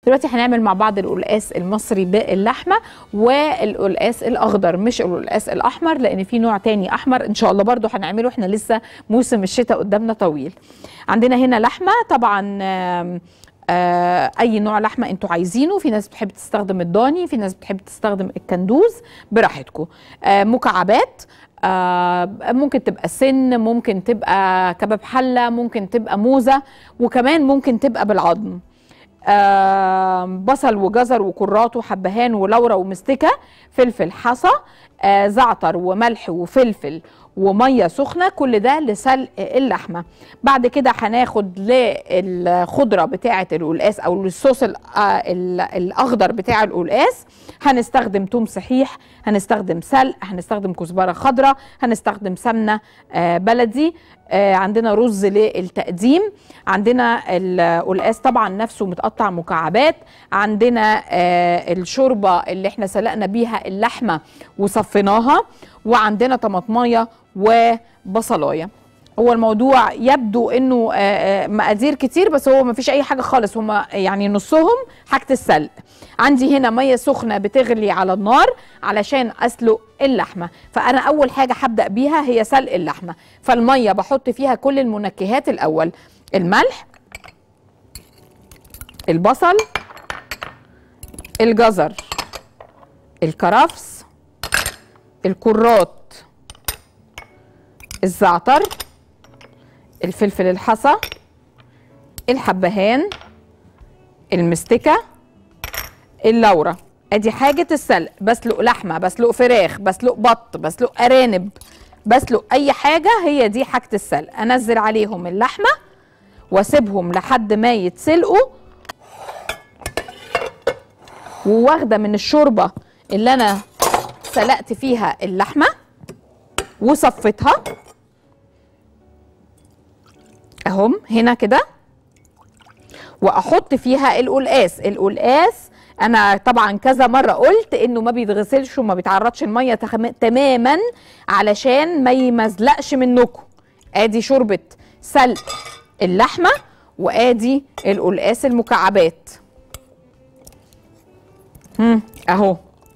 دلوقتي هنعمل مع بعض القلقاس المصري باللحمه والقلقاس الاخضر مش القلقاس الاحمر لان في نوع تاني احمر ان شاء الله برضو هنعمله احنا لسه موسم الشتاء قدامنا طويل عندنا هنا لحمه طبعا آم آه اي نوع لحمه انتوا عايزينه في ناس بتحب تستخدم الضاني في ناس بتحب تستخدم الكندوز براحتكم آه مكعبات آه ممكن تبقى سن ممكن تبقى كباب حله ممكن تبقى موزه وكمان ممكن تبقى بالعظم آه بصل وجزر وكرات وحبهان ولورا ومستكه فلفل حصى آه زعتر وملح وفلفل وميه سخنه كل ده لسلق اللحمه بعد كده هناخد للخضره بتاعه القلقاس او الصوص الاخضر بتاع القلقاس هنستخدم توم صحيح هنستخدم سلق هنستخدم كزبره خضراء هنستخدم سمنه بلدي عندنا رز للتقديم عندنا القلقاس طبعا نفسه متقطع مكعبات عندنا الشوربه اللي احنا سلقنا بيها اللحمه وصفيناها وعندنا طماطمايه وبصلايه هو الموضوع يبدو انه مقادير كتير بس هو ما فيش اي حاجه خالص هما يعني نصهم حاجه السلق عندي هنا ميه سخنه بتغلي على النار علشان اسلق اللحمه فانا اول حاجه هبدا بيها هي سلق اللحمه فالميه بحط فيها كل المنكهات الاول الملح البصل الجزر الكرفس الكرات الزعتر الفلفل الحصى الحبهان المستكه اللورة ادي حاجة السلق بسلق لحمة بسلق فراخ بسلق بط بسلق ارانب بسلق اي حاجة هي دي حاجة السلق انزل عليهم اللحمة واسيبهم لحد ما يتسلقوا وواخدة من الشوربة اللي انا سلقت فيها اللحمة وصفتها اهم هنا كده واحط فيها القلقاس القلقاس انا طبعا كذا مره قلت انه ما بيتغسلش وما بيتعرضش الميه تماما علشان ما يمزلقش منكم ادي شوربه سلق اللحمه وادي القلقاس المكعبات هم اهو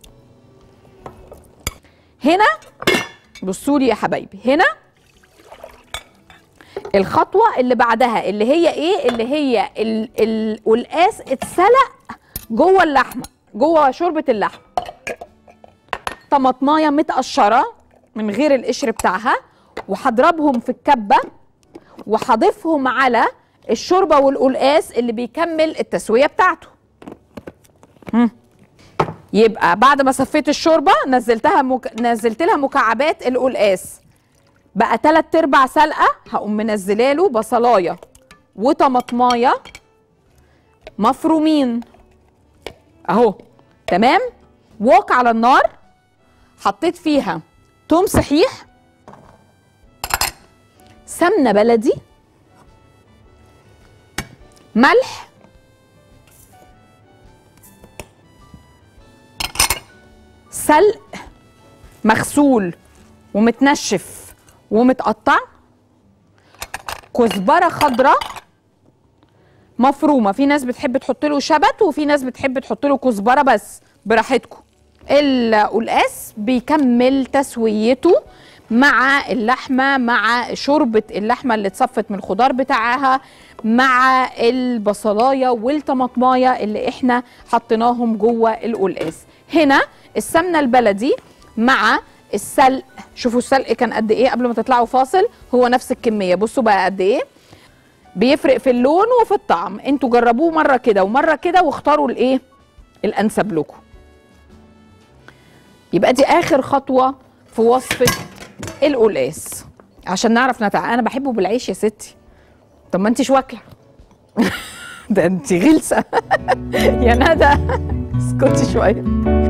هنا بصوا لي يا حبايبي هنا الخطوه اللي بعدها اللي هي ايه اللي هي القلقاس اتسلق جوه اللحمه جوه شوربه اللحمه طماطمايه متقشره من غير القشر بتاعها وهضربهم في الكبه وهضيفهم على الشوربه والقلقاس اللي بيكمل التسويه بتاعته هم. يبقى بعد ما صفيت الشوربه نزلتها مك... نزلت لها مكعبات القلقاس بقى تلات ارباع سلقه هقوم منزله له بصلايه وطماطمايه مفرومين اهو تمام ووك على النار حطيت فيها توم صحيح سمنه بلدي ملح سلق مغسول ومتنشف ومتقطع كزبره خضراء مفرومه في ناس بتحب تحط له شبت وفي ناس بتحب تحط له كزبره بس براحتكم القلقاس بيكمل تسويته مع اللحمه مع شوربه اللحمه اللي اتصفت من الخضار بتاعها مع البصلايه والطماطمايه اللي احنا حطيناهم جوه القلقاس هنا السمنه البلدي مع السلق شوفوا السلق كان قد ايه قبل ما تطلعوا فاصل هو نفس الكميه بصوا بقى قد ايه بيفرق في اللون وفي الطعم انتوا جربوه مره كده ومره كده واختاروا الايه الانسب لكم يبقى دي اخر خطوه في وصفه القلقاس عشان نعرف نتع انا بحبه بالعيش يا ستي طب ما انتش واكله ده انت غلسه يا ندى اسكتي شويه